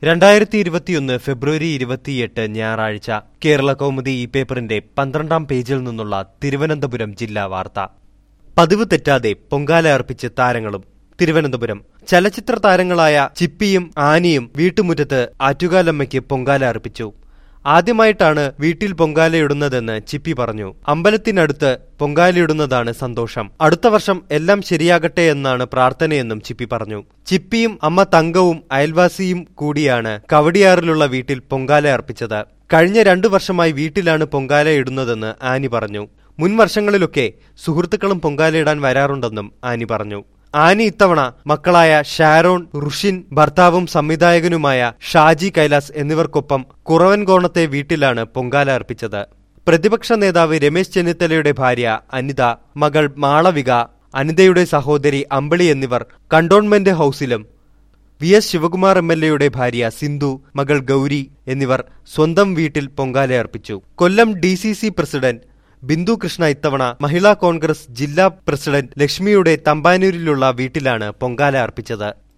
രണ്ടായിരത്തി ഇരുപത്തിയൊന്ന് ഫെബ്രുവരി ഇരുപത്തിയെട്ട് ഞായറാഴ്ച കേരള കൗമുദി ഈ പേപ്പറിന്റെ പന്ത്രണ്ടാം പേജിൽ നിന്നുള്ള തിരുവനന്തപുരം ജില്ലാ വാർത്ത പതിവ് തെറ്റാതെ പൊങ്കാല അർപ്പിച്ച് താരങ്ങളും തിരുവനന്തപുരം ചലച്ചിത്ര താരങ്ങളായ ചിപ്പിയും ആനിയും വീട്ടുമുറ്റത്ത് ആറ്റുകാലമ്മയ്ക്ക് പൊങ്കാല അർപ്പിച്ചു ആദ്യമായിട്ടാണ് വീട്ടിൽ പൊങ്കാലയിടുന്നതെന്ന് ചിപ്പി പറഞ്ഞു അമ്പലത്തിനടുത്ത് പൊങ്കാലയിടുന്നതാണ് സന്തോഷം അടുത്ത വർഷം എല്ലാം ശരിയാകട്ടെ എന്നാണ് പ്രാർത്ഥനയെന്നും ചിപ്പി പറഞ്ഞു ചിപ്പിയും അമ്മ തങ്കവും അയൽവാസിയും കൂടിയാണ് കവടിയാറിലുള്ള വീട്ടിൽ പൊങ്കാല അർപ്പിച്ചത് കഴിഞ്ഞ രണ്ടു വർഷമായി വീട്ടിലാണ് പൊങ്കാല ഇടുന്നതെന്ന് ആനി പറഞ്ഞു മുൻ വർഷങ്ങളിലൊക്കെ സുഹൃത്തുക്കളും പൊങ്കാലയിടാൻ വരാറുണ്ടെന്നും ആനി പറഞ്ഞു ആനി ഇത്തവണ മക്കളായ ഷാരോൺ റുഷിൻ ഭർത്താവും സംവിധായകനുമായ ഷാജി കൈലാസ് എന്നിവർക്കൊപ്പം കുറവൻകോണത്തെ വീട്ടിലാണ് പൊങ്കാല അർപ്പിച്ചത് പ്രതിപക്ഷ നേതാവ് രമേശ് ചെന്നിത്തലയുടെ ഭാര്യ അനിത മകൾ മാളവിക അനിതയുടെ സഹോദരി അമ്പിളി എന്നിവർ കണ്ടോൺമെന്റ് ഹൌസിലും V S Sivakumar M L എയുടെ ഭാര്യ സിന്ധു മകൾ ഗൗരി എന്നിവർ സ്വന്തം വീട്ടിൽ പൊങ്കാല അർപ്പിച്ചു Kollam D C C president Bindu Krishna ഇത്തവണ മഹിളാ കോൺഗ്രസ് ജില്ലാ പ്രസിഡന്റ് ലക്ഷ്മിയുടെ തമ്പാനൂരിലുള്ള വീട്ടിലാണ് പൊങ്കാല അർപ്പിച്ചത്